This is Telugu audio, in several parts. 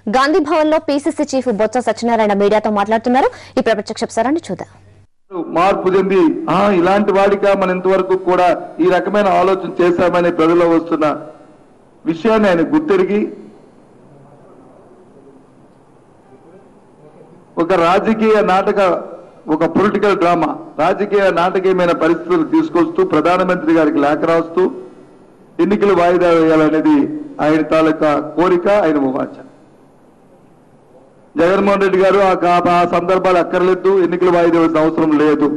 గాంధీ భవన్ లో పీసీసీ చీఫ్ బొత్స సత్యనారాయణ మీడియాతో మాట్లాడుతున్నారు ఈ ప్రత్యక్ష ప్రసారాన్ని చూద్దాం మార్పు చెంది ఆ ఇలాంటి వాడిగా మనం ఇంతవరకు కూడా ఈ రకమైన ఆలోచన చేశామని ప్రజల్లో వస్తున్న విషయాన్ని ఆయన గుర్తెరిగి ఒక రాజకీయ నాటక ఒక పొలిటికల్ డ్రామా రాజకీయ నాటకీయమైన పరిస్థితులు తీసుకొస్తూ ప్రధానమంత్రి గారికి లేఖ రాస్తూ ఎన్నికలు వాయిదా వేయాలనేది ఆయన తాలూకా కోరిక ఆయన వాచ జగన్మోహన్ రెడ్డి గారు ఆ కా- ఆ సందర్భాలు అక్కర్లేదు ఎన్నికలు వాయిదా వేయాల్సిన అవసరం లేదు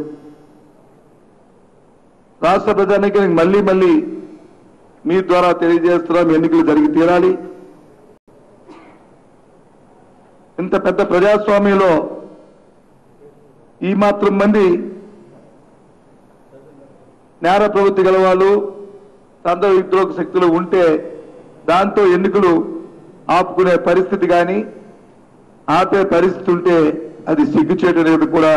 రాష్ట్ర ప్రజానికి మళ్ళీ మళ్ళీ మీ ద్వారా తెలియజేస్తున్నాం ఎన్నికలు జరిగి తీరాలి ఇంత పెద్ద ప్రజాస్వామ్యంలో ఈ మాత్రం మంది నేర ప్రవృత్తి గల వాళ్ళు తండ్ర విద్రోహ శక్తులు ఉంటే దాంతో ఎన్నికలు ఆపుకునే పరిస్థితి కానీ ఆపే పరిస్థితి ఉంటే అది సిగ్గుచేటనేది కూడా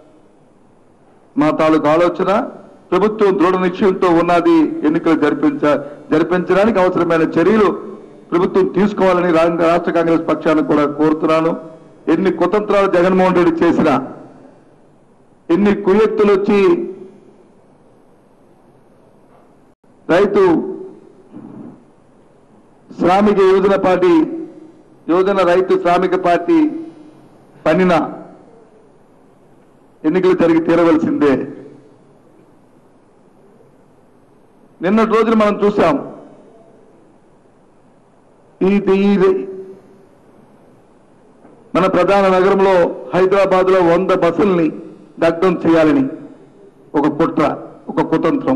మా తాలూకు ఆలోచన ప్రభుత్వం దృఢ నిశ్చయంతో ఉన్నది ఎన్నికలు జరిపించ జరిపించడానికి అవసరమైన చర్యలు ప్రభుత్వం తీసుకోవాలని రా- రాష్ట్ర కాంగ్రెస్ పక్షాన్ని కూడా కోరుతున్నాను ఎన్ని కుతంత్రాలు జగన్మోహన్ రెడ్డి చేసినా ఎన్ని కుయక్తులు వచ్చి రైతు శ్రామిక యోజన పార్టీ యోజన రైతు శ్రామిక పార్టీ పనిన ఎన్నికలు జరిగి తీరవలసిందే నిన్నటి రోజున మనం చూసాం ఈ ఈ- మన ప్రధాన నగరంలో హైదరాబాద్ లో వంద బస్సుల్ని దగ్ధం చేయాలని ఒక కుట్ర ఒక కుతంత్రం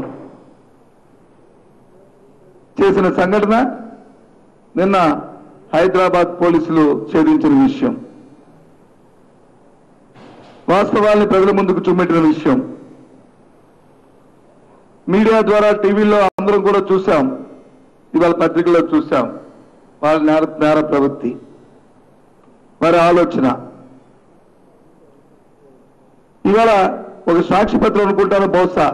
చేసిన సంఘటన నిన్న హైదరాబాద్ పోలీసులు ఛేదించిన విషయం వాస్తవాల్ని ప్రజల ముందుకు చూపెట్టిన విషయం మీడియా ద్వారా టీవీలో అందరం కూడా చూసాం ఇవాళ పత్రికల్లో చూసాం వాళ్ళ నేర నేర ప్రవృత్తి వారి ఆలోచన ఇవాళ ఒక సాక్షి పత్రం అనుకుంటాను బహుశా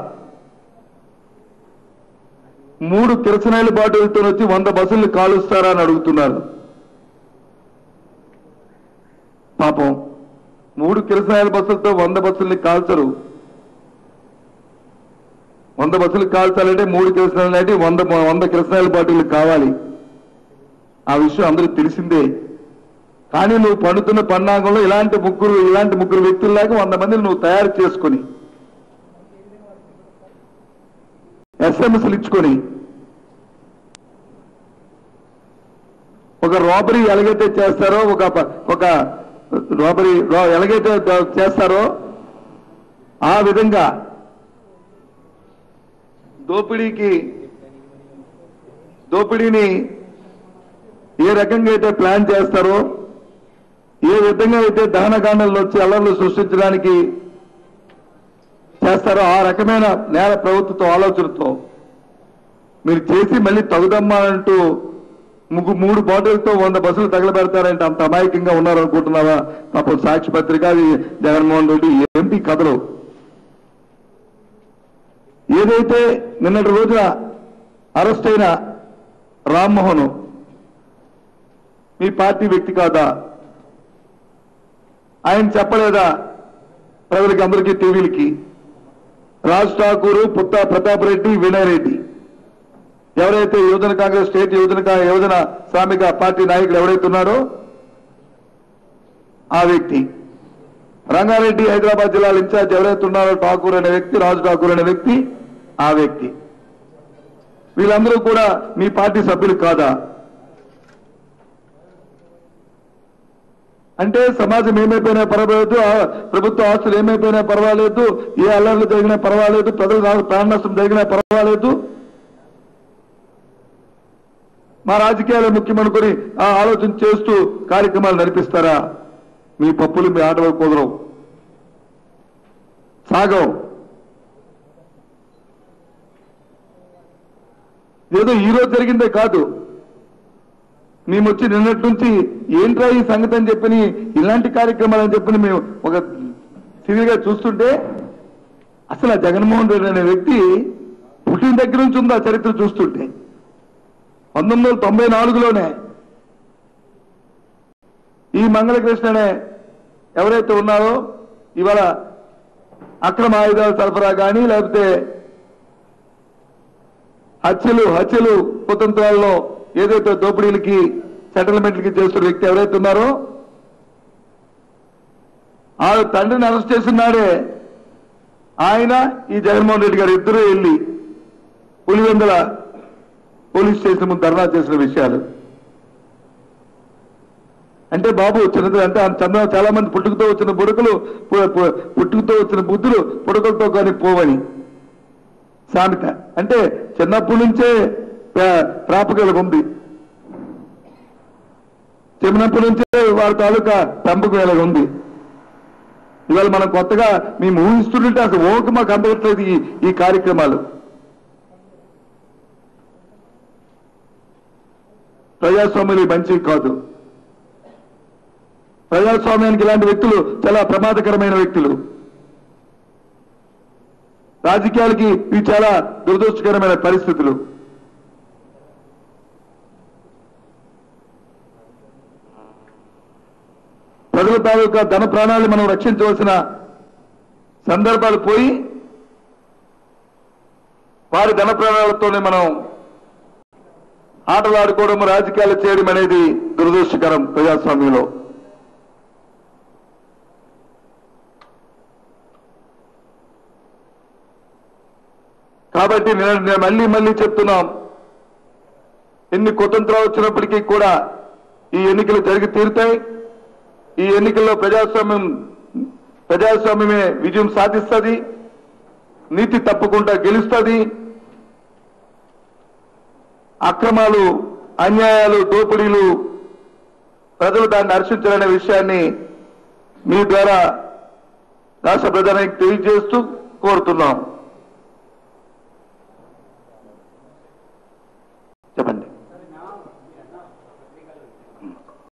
మూడు కిరసనాయిల బాటిల్తో వచ్చి వంద బస్సుల్ని కాలుస్తారా అని అడుగుతున్నారు పాపం మూడు కిరసనాయిల బస్సులతో వంద బస్సుల్ని కాల్చరు వంద బస్సులు కాల్చాలంటే మూడు కిరసనాయిలు అంటే వంద వంద కిరసనాయిల బాటిల్ కావాలి ఆ విషయం అందరికి తెలిసిందే కానీ నువ్వు పండుతున్న పన్నాగంలో ఇలాంటి ముగ్గురు ఇలాంటి ముగ్గురు వ్యక్తుల్లాగా వంద మందిని నువ్వు తయారు చేసుకొని ఎస్ఎంఎస్లు ఇచ్చుకొని ఒక రాబరీ ఎలాగైతే చేస్తారో ఒక ప- ఒక రాబరీ రా- ఎలాగైతే ద- చేస్తారో ఆ విధంగా దోపిడీకి దోపిడీని ఏ రకంగా అయితే ప్లాన్ చేస్తారో ఏ విధంగా అయితే దహనకాండలు వచ్చి అల్లర్లు సృష్టించడానికి చేస్తారో ఆ రకమైన నేర ప్రభుత్వతో ఆలోచనతో మీరు చేసి మళ్ళీ తగుదమ్మా అంటూ ముగ్గు మూడు బాటిల్తో వంద బస్సులు తగలబెడతారంటే అంత అమాయకంగా ఉన్నారనుకుంటున్నావా పాపం సాక్షి పత్రిక అది జగన్మోహన్ రెడ్డి ఏంటి కథలు ఏదైతే నిన్నటి రోజున అరెస్ట్ అయిన రామ్మోహన్ మీ పార్టీ వ్యక్తి కాదా ఆయన చెప్పలేదా ప్రజలకి అందరికీ టీవీలకి రాజ్ ఠాకూర్ పుత్త ప్రతాప్ రెడ్డి వినయ్ రెడ్డి ఎవరైతే యువజన కాంగ్రెస్ స్టేట్ యువజన కా- యువజన శ్రామిక పార్టీ నాయకుడు ఎవరైతే ఉన్నాడో ఆ వ్యక్తి రంగారెడ్డి హైదరాబాద్ జిల్లాల ఇన్ఛార్జ్ ఎవరైతే ఉన్నారో ఠాకూర్ అనే వ్యక్తి రాజు ఠాకూర్ అనే వ్యక్తి ఆ వ్యక్తి వీళ్ళందరూ కూడా మీ పార్టీ సభ్యులు కాదా అంటే సమాజం ఏమైపోయినా పర్వాలేదు ఆ ప్రభుత్వ ఆస్తులు ఏమైపోయినా పర్వాలేదు ఏ అల్లర్లు జరిగినా పర్వాలేదు ప్రజలు నాకు ప్రాణ నష్టం జరిగినా పర్వాలేదు మా రాజకీయాలు ముఖ్యమనుకొని ఆ ఆలోచన చేస్తూ కార్యక్రమాలు నడిపిస్తారా మీ పప్పులు మీ ఆటలు కుదరవు సాగవు ఏదో ఈ రోజు జరిగిందే కాదు మేము వచ్చి నిన్నటి నుంచి ఏంట్రా ఈ సంగతి అని చెప్పని ఇలాంటి కార్యక్రమాలు అని చెప్పని మేము ఒక సివిగా చూస్తుంటే అసలు ఆ జగన్మోహన్ రెడ్డి అనే వ్యక్తి పుట్టిన దగ్గర నుంచి ఉంది ఆ చరిత్ర చూస్తుంటే పంతొమ్మిది వందల తొంభై నాలుగులోనే ఈ మంగళకృష్ణ అనే ఎవరైతే ఉన్నారో ఇవాళ అక్రమ ఆయుధాల సరఫరా కానీ లేకపోతే హత్యలు హత్యలు కుతంత్రాల్లో ఏదైతే దోపిడీలకి సెటిల్మెంట్లకి చేస్తున్న వ్యక్తి ఎవరైతే ఉన్నారో ఆ తండ్రిని అరెస్ట్ చేస్తున్నాడే ఆయన ఈ జగన్మోహన్ రెడ్డి గారు ఇద్దరు వెళ్ళి పులివెందుల పోలీస్ స్టేషన్ ముందు ధర్నా చేసిన విషయాలు అంటే బాబు చిన్నది అంటే ఆ చంద్ర చాలా మంది పుట్టుకతో వచ్చిన బుడకలు పు- పు- పుట్టుకతో వచ్చిన బుద్ధులు పుడకలతో కానీ పోవని సామెత అంటే చిన్నప్పటి నుంచే ప్రా- ప్రాపకలకు ఉంది చిన్నప్పటి నుంచే వారి తాలూకా పెంపకం ఇలాగ ఉంది ఇవాళ మనం కొత్తగా మేము ఊహిస్తుంటే అసలు ఓక మాకు అందట్లేదు ఈ ఈ కార్యక్రమాలు ప్రజాస్వామ్యం మంచివి కాదు ప్రజాస్వామ్యానికి ఇలాంటి వ్యక్తులు చాలా ప్రమాదకరమైన వ్యక్తులు రాజకీయాలకి ఇవి చాలా దురదృష్టకరమైన పరిస్థితులు ప్రజల తాలూకా ధన ప్రాణాలు మనం రక్షించవలసిన సందర్భాలు పోయి వారి ధన ప్రాణాలతోనే మనం ఆటలు ఆడుకోవడం రాజకీయాలు చేయడం అనేది దురదృష్టకరం ప్రజాస్వామ్యంలో కాబట్టి నేను నేను మళ్ళీ మళ్ళీ చెప్తున్నాం ఎన్ని కుతంత్రాలు వచ్చినప్పటికీ కూడా ఈ ఎన్నికలు జరిగి తీరుతాయి ఈ ఎన్నికల్లో ప్రజాస్వామ్యం ప్రజాస్వామ్యమే విజయం సాధిస్తుంది నీతి తప్పకుండా గెలుస్తుంది అక్రమాలు అన్యాయాలు దోపిడీలు ప్రజలు దాన్ని హర్షించాలనే విషయాన్ని మీ ద్వారా రాష్ట్ర ప్రధానికి తెలియజేస్తూ కోరుతున్నాం